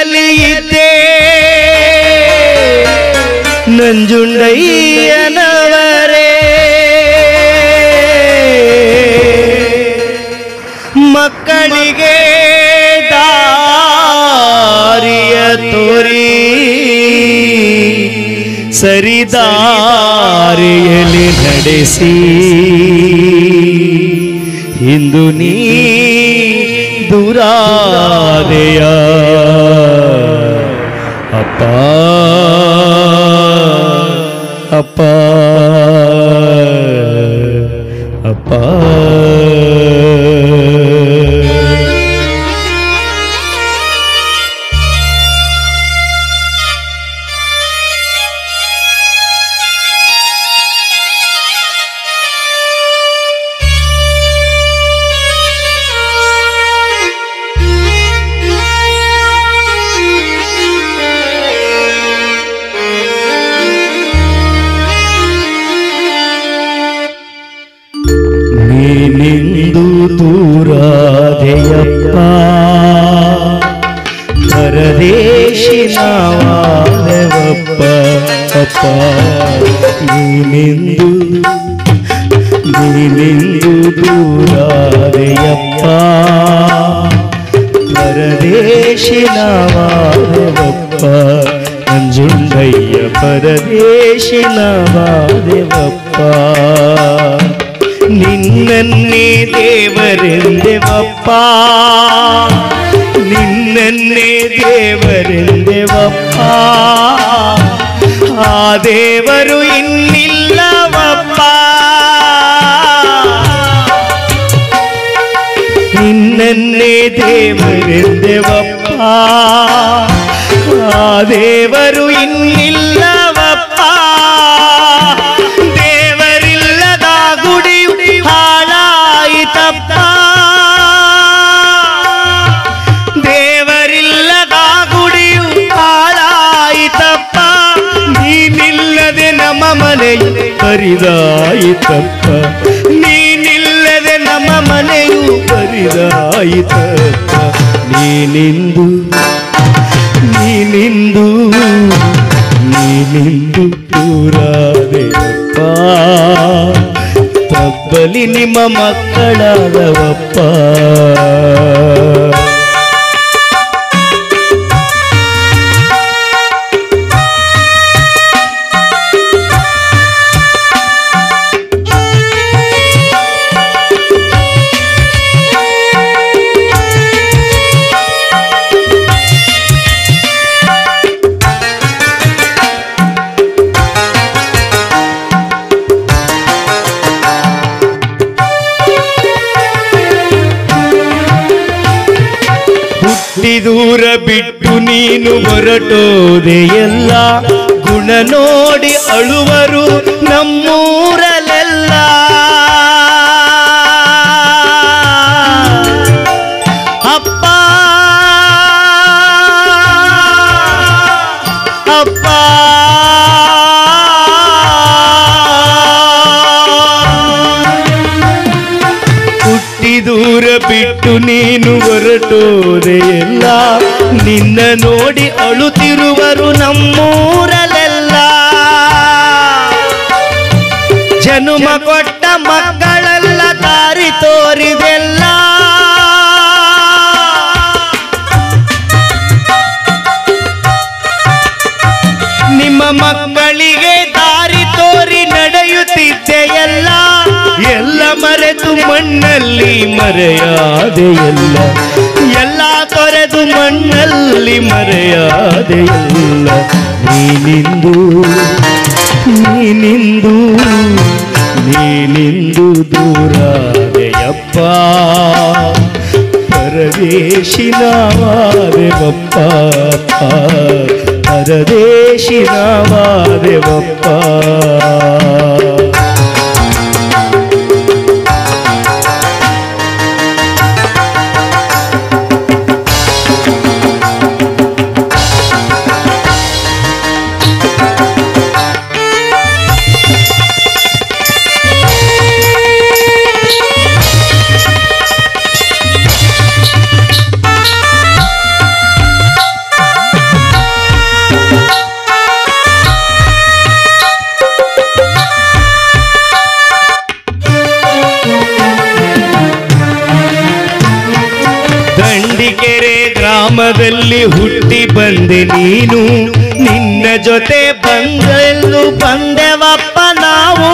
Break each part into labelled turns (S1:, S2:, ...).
S1: ಇಲ್ಲಲಿ ಇದ್ದೇ ನಂಜುಂಡಯ್ಯನವರೇ ಮಕ್ಕಳಿಗೆ ದಾರಿಯ ತೋರಿ ಸರಿದಾರಿಯಲ್ಲಿ ನಡೆಸಿ ಇಂದು ನೀ ದುರಾದೆಯ ಅಪ್ಪ ಅಪ್ಪ ಅಪ್ಪ ನೀನಿಂದು ದೂರಾದೆಯಪ್ಪ ಪರದೇಶಿ ನಾವಾದವಪ್ಪ ಅಪ್ಪ ನೀನಿಂದು ನೀನಿಂದು ದೂರಾದೆಯಪ್ಪ ಪರದೇಶಿ ನಾವಾದವಪ್ಪ ನಂಜುಂಡಯ್ಯ ಪರದೇಶಿ ನಾವಾದೆವಪ್ಪ ನಿನ್ನನ್ನೇ ದೇವರೆಂದೆವಪ್ಪ ನಿನ್ನನ್ನೇ ದೇವರೆಂದೆವಪ್ಪ ಆ ದೇವರು ಇನ್ನಿಲ್ಲವಪ್ಪ ನಿನ್ನನ್ನೇ ದೇವರೆಂದೆವಪ್ಪ ಆ ದೇವರು ಇನ್ನಿಲ್ಲವಪ್ಪ ದೇವರಿಲ್ಲದ ಗುಡಿಯು ಹಾಳಾಯಿತಪ್ಪ ದೇವರಿಲ್ಲದ ಗುಡಿಯು ಹಾಳಾಯಿತಪ್ಪ ನೀನಿಲ್ಲದೆ ನಮ್ಮ ಮನೆಯು ಬರಿದಾಯಿತಪ್ಪ ನೀನಿಲ್ಲದೆ ನಮ್ಮ ಮನೆಯು ಬರಿದಾಯಿತಪ್ಪ ನೀನಿಂದು ನೀನಿಂದು ನೀನಿಂದು ದೂರಾದೆಯಪ್ಪ ತಬ್ಬಲಿ ನಿಮ್ಮ ಮಕ್ಕಳಾದವಪ್ಪ ಹುಟ್ಟಿ ದೂರ ಬಿಟ್ಟು ನೀನು ಹೊರಟೋದೆ ಎಲ್ಲ ಗುಣ ನೋಡಿ ಅಳುವರು ನಮ್ಮೂರಲೆಲ್ಲ ಅಪ್ಪ ಅಪ್ಪ ಹುಟ್ಟಿ ದೂರ ಬಿಟ್ಟು ನೀನು ಹೊರಟೋದೆ ಎಲ್ಲ ನಿನ್ನ ನೋಡಿ ಅಳುತ್ತಿರುವರು ನಮ್ಮೂರಲೆಲ್ಲ ಜನುಮ ಕೊಟ್ಟ ಮಕ್ಕಳೆಲ್ಲ ದಾರಿ ತೋರಿದೆಲ್ಲ ನಿಮ್ಮ ಮಕ್ಕಳಿಗೆ ದಾರಿ ತೋರಿ ನಡೆಯುತ್ತಿದ್ದೆ ಎಲ್ಲ ಎಲ್ಲ ಮರೆತು ಮಣ್ಣಲ್ಲಿ ಮರೆಯಾದೆ ಎಲ್ಲ ಎಲ್ಲ ತೊರೆದು ಮಣ್ಣಲ್ಲಿ ಮರೆಯಾದೆ ಎಲ್ಲ ನೀನಿಂದು ನೀನಿಂದು ನೀನಿಂದು ದೂರಾದೆಯಪ್ಪ ಪರದೇಶಿ ನಾವಾದೆವಪ್ಪ ಪರದೇಶಿ ನಾವಾದೆವಪ್ಪ ಗ್ರಾಮದಲ್ಲಿ ಹುಟ್ಟಿ ಬಂದೆ ನೀನು ನಿನ್ನ ಜೊತೆ ಬಂದೆಂದು ಬಂದೆವಪ್ಪ ನಾವು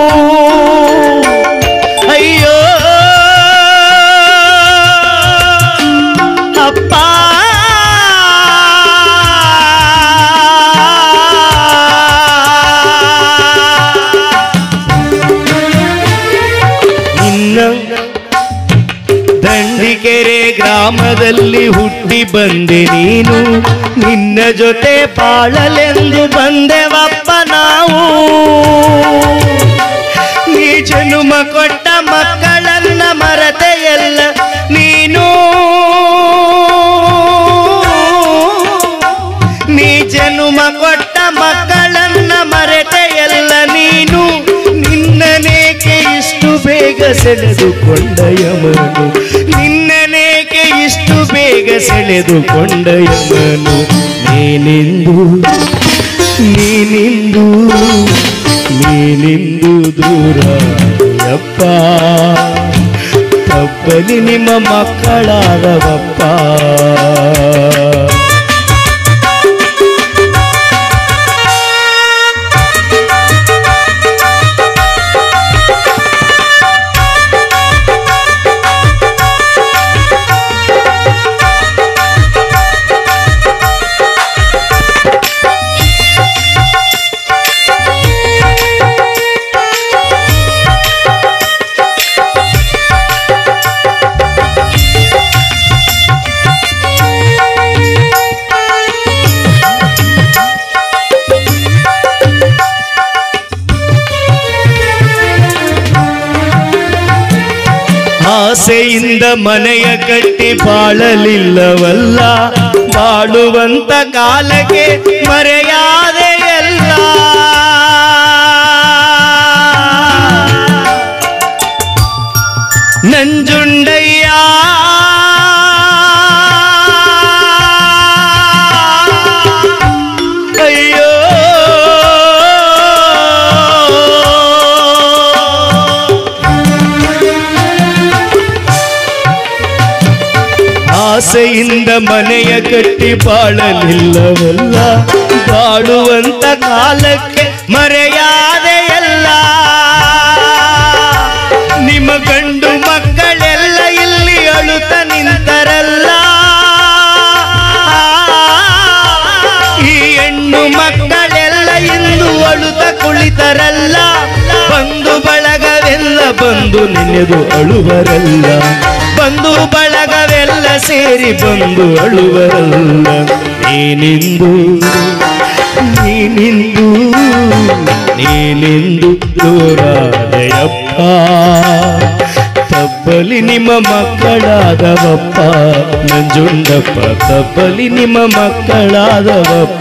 S1: ಅಯ್ಯೋ ಅಪ್ಪ ನಿನ್ನ ದಂಡಿಕೆರೆ ಗ್ರಾಮದಲ್ಲಿ ಹುಟ್ಟಿ ಬಂದೆ ನೀನು ನಿನ್ನ ಜೊತೆ ಬಾಳಲೆಂದು ಬಂದೆವಪ್ಪ ನಾವು ನೀ ಜನುಮ ಕೊಟ್ಟ ಮಕ್ಕಳನ್ನ ಮರತೆ ಎಲ್ಲ ನೀನು ನೀ ಜನುಮ ಕೊಟ್ಟ ಮಕ್ಕಳನ್ನ ಮರೆತೆ ಎಲ್ಲ ನೀನು ನಿನ್ನನೇಕೆ ಇಷ್ಟು ಬೇಗ ಸೆಳೆದುಕೊಂಡ ಯಮನು ನಿನ್ನನೇಕೆ ಇಷ್ಟು ಬೇಗ ಸೆಳೆದುಕೊಂಡ ಯಮನು ನೀನೆಂದು ನೀನಿಂದು ನೀನಿಂದು ದೂರ ಯಪ್ಪ ತಪ್ಪಲಿ ನಿಮ್ಮ ಮಕ್ಕಳಾದವಪ್ಪ ಆಸೆಯಿಂದ ಮನೆಯ ಕಟ್ಟಿ ಬಾಳಲಿಲ್ಲವಲ್ಲ ಬಾಳುವಂತ ಕಾಲಕ್ಕೆ ಮರೆಯಾದೆ ಎಲ್ಲ ನಂಜುಂಡಯ್ಯ ಅಯ್ಯೋ ಆಸೆಯಿಂದ ಮನೆಯ ಕಟ್ಟಿ ಬಾಳಲಿಲ್ಲವಲ್ಲ ಬಾಳುವಂತ ಕಾಲಕ್ಕೆ ಮರೆಯಾದೆ ಎಲ್ಲ ನಿಮ್ಮ ಗಂಡು ಮಕ್ಕಳೆಲ್ಲ ಇಲ್ಲಿ ಅಳುತ್ತ ನಿಂತರಲ್ಲ ಈ ಹೆಣ್ಣು ಮಕ್ಕಳೆಲ್ಲ ಇಂದು ಅಳುತ್ತ ಕುಳಿತರಲ್ಲ ಬಂಧು ಬಳಗವೆಲ್ಲ ಬಂದು ನೆನೆದು ಅಳುವರಲ್ಲ ಬಂಧು ಬಳಗವೆಲ್ಲ ಸೇರಿ ಬಂದು ಅಳುವರಲ್ಲ ನೀನಿಂದು ನೀನಿಂದು ನೀನಿಂದು ದೂರಾದಯಪ್ಪ ತಪ್ಪಲಿ ನಿಮ್ಮ ಮಕ್ಕಳಾದವಪ್ಪ ನಂಜುಂಡಪ್ಪ ತಪ್ಪಲಿ ನಿಮ್ಮ ಮಕ್ಕಳಾದವಪ್ಪ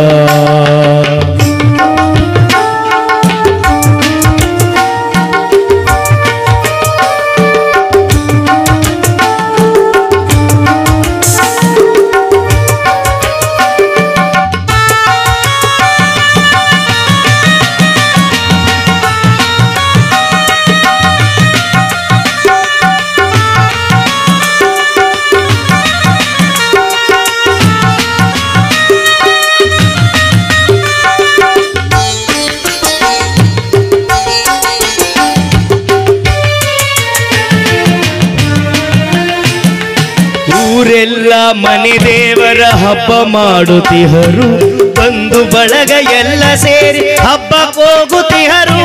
S1: ಊರೆಲ್ಲ ಮನೆ ದೇವರ ಹಬ್ಬ ಮಾಡುತ್ತಿಹರು ಬಂಧು ಬಳಗ ಎಲ್ಲ ಸೇರಿ ಹಬ್ಬ ಹೋಗುತ್ತಿಹರು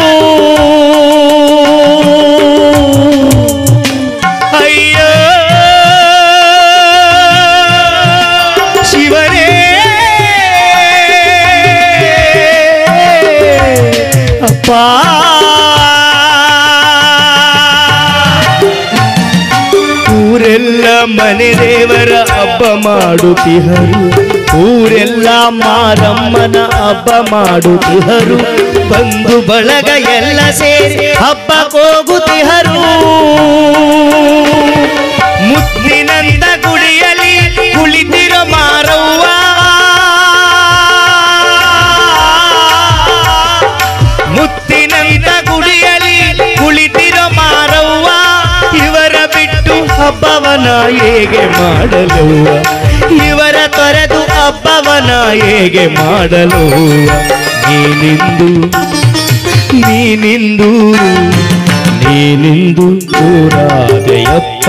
S1: ಅಯ್ಯೋ ಶಿವನೇ ಅಪ್ಪ ಊರೆಲ್ಲ ಮನೆ ದೇವರ ಹಬ್ಬ ಮಾಡುತ್ತಿಹರು ಊರೆಲ್ಲ ಮಾರಮ್ಮನ ಹಬ್ಬ ಮಾಡುತ್ತಿಹರು ಬಂಧು ಬಳಗ ಎಲ್ಲ ಸೇರಿ ಹಬ್ಬ ಹೋಗುತ್ತಿಹರು ಮುತ್ತಿನಂದ ಗುಡಿಯಲ್ಲಿ ಕುಳಿತಿರೋ ಮಾರವ್ವ ಮುತ್ತಿನಂತ ಗುಡಿಯಲ್ಲಿ ಕುಳಿತಿರೋ ಮಾರವ್ವ ಇವರ ಬಿಟ್ಟು ಹಬ್ಬವನ ಹೇಗೆ ಮಾಡಲವ್ವ ಇವರ ಹಬ್ಬವನ ಹೇಗೆ ಮಾಡಲು ನೀನಿಂದು ನೀನಿಂದು ನೀನಿಂದು ದೂರಾದೆಯಪ್ಪ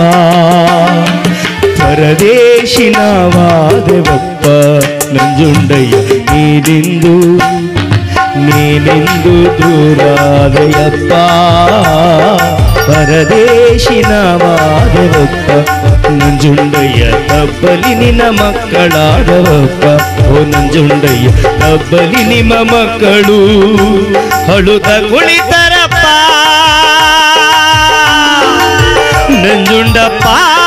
S1: ಪರದೇಶಿನವಾದೆವಪ್ಪ ನಂಜುಂಡಯ್ಯ ನೀನಿಂದು ನೀನೆಂದು ದೂರಾದೆಯಪ್ಪ ಪರದೇಶಿನವಾದವಪ್ಪ ನಂಜುಂಡಯ್ಯ ತಬ್ಬಲಿ ನಿನ್ನ ಮಕ್ಕಳಾದವಪ್ಪ ಓ ನಂಜುಂಡಯ್ಯ ತಬ್ಬಲಿ ನಿಮ್ಮ ಮಕ್ಕಳು ಅಳುತ್ತ ಕುಳಿತರಪ್ಪ ನಂಜುಂಡಪ್ಪ